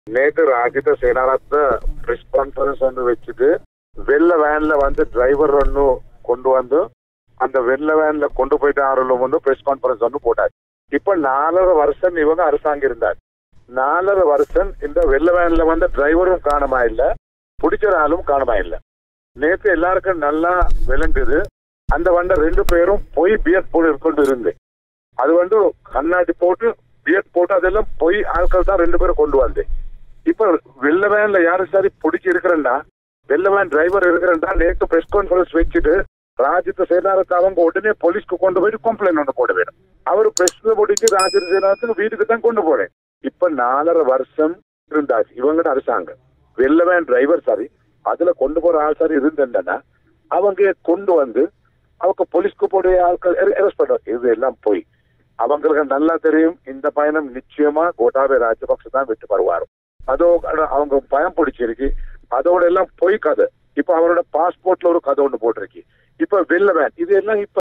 நேற்று Rajitha Senaratne press conference ஒன்று வச்சுட்டு வெள்ள வேன்ல வந்து டிரைவர் ஒன்று கொண்டு வந்து அந்த வெள்ள வேன்ல கொண்டு போயிட்டு ஆறுல வந்து பிரஸ் கான்ஃபரன்ஸ் ஒன்று போட்டாச்சு இப்ப நாலரை வருஷம் இவங்க அரசாங்கம் இருந்தார் நாலரை வருஷம் இந்த வெள்ள வேன்ல வந்த டிரைவரும் காணமா இல்ல பிடிச்ச ஆளும் காணமா இல்ல நேற்று எல்லாருக்கும் நல்லா விளங்குது அந்த வண்ட ரெண்டு பேரும் போய் பியர் போட்டு கொண்டு இருந்து அது வந்து கண்ணாடி போட்டு பியர் போட்டு அதெல்லாம் போய் ஆட்கள் தான் ரெண்டு பேரும் கொண்டு வந்து இப்ப வெள்ள வேன்ல யாரும் சரி பிடிச்சி இருக்கிறேன்னா வெள்ள வேன் டிரைவர் இருக்கிறேன்னா நேற்று பிரஸ் கான்ஃபரன்ஸ் வச்சுட்டு ராஜித்த சேனாரத்தை அவங்க உடனே போலீஸ்க்கு கொண்டு போயிட்டு கம்ப்ளைண்ட் ஒன்று போட வேணும் அவர் பிரஸ்ல முடிஞ்சு ராஜித்த சேனாரத்துக்கு வீட்டுக்கு தான் கொண்டு போறேன் இப்ப நாலரை வருஷம் இருந்தாச்சு இவங்கட அரசாங்கம் வெள்ள வேன் டிரைவர் சரி அதுல கொண்டு போற ஆள் சரி இருந்தேன்னா அவங்க கொண்டு வந்து அவங்க போலீஸ்க்கு போட ஆட்கள் அரெஸ்ட் பண்ணுவாங்க இது எல்லாம் போய் அவங்களுக்கு நல்லா தெரியும் இந்த பயணம் நிச்சயமா கோட்டாபே ராஜபக்ச தான் விட்டு வருவார் அதோ அவங்க பயம் பிடிச்சிருக்கு அதோட எல்லாம் பொய் கதை இப்ப அவரோட பாஸ்போர்ட்ல ஒரு கதை ஒண்ணு போட்டிருக்கு இப்ப வெள்ள வேன் இது எல்லாம் இப்ப